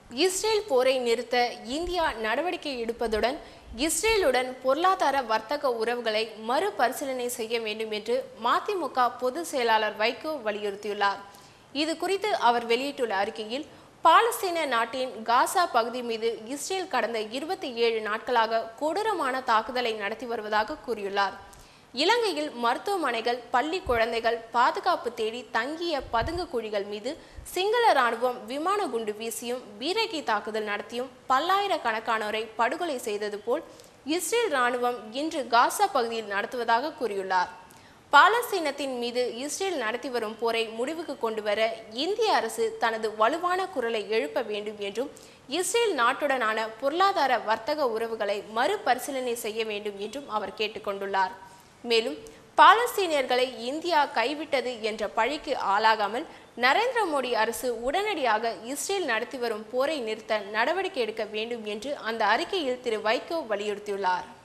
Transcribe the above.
Israel போரை நிறுத்த India நடவடிக்கை எடுப்பதுடன் இஸ்ரேலுடன் பொருளாதார வர்த்தக உறவுகளை மறுபரிசீலனை செய்ய வேண்டும் என்று மதிமுக பொதுச் செயலாளர் வைகோ வலியுறுத்தியுள்ளார் இது குறித்து அவர் வெளியிட்டுள்ள அறிக்கையில் பாலஸ்தீன நாட்டின் காசா பகுதி மீது இஸ்ரேல் கடந்த இருபத்தி ஏழு நாட்களாக கொடூரமான தாக்குதலை நடத்தி வருவதாக கூறியுள்ளார் இலங்கையில் மருத்துவமனைகள் பள்ளி குழந்தைகள் பாதுகாப்பு தேடி தங்கிய பதுங்கு குழிகள் மீது சிங்கள ராணுவம் விமான குண்டு வீசியும் பீரங்கி தாக்குதல் நடத்தியும் பல்லாயிரக்கணக்கானோரை படுகொலை செய்தது போல் இஸ்ரேல் ராணுவம் இன்று காசா பகுதியில் நடத்துவதாக கூறியுள்ளார் பாலஸ்தீனத்தின் மீது இஸ்ரேல் நடத்தி வரும் போரை முடிவுக்கு கொண்டு வர இந்திய அரசு தனது வலுவான குரலை எழுப்ப வேண்டும் என்றும் இஸ்ரேல் நாட்டுடனான பொருளாதார வர்த்தக உறவுகளை மறுபரிசீலனை செய்ய வேண்டும் என்றும் அவர் கேட்டுக்கொண்டுள்ளார் மேலும் பாலஸ்தீனியர்களை இந்தியா கைவிட்டது என்ற பழிக்கு ஆளாகாமல் நரேந்திர மோடி அரசு உடனடியாக இஸ்ரேல் நடத்தி வரும் போரை நிறுத்த நடவடிக்கை எடுக்க வேண்டும் என்று அந்த அறிக்கையில் திரு வைகோ வலியுறுத்தியுள்ளார்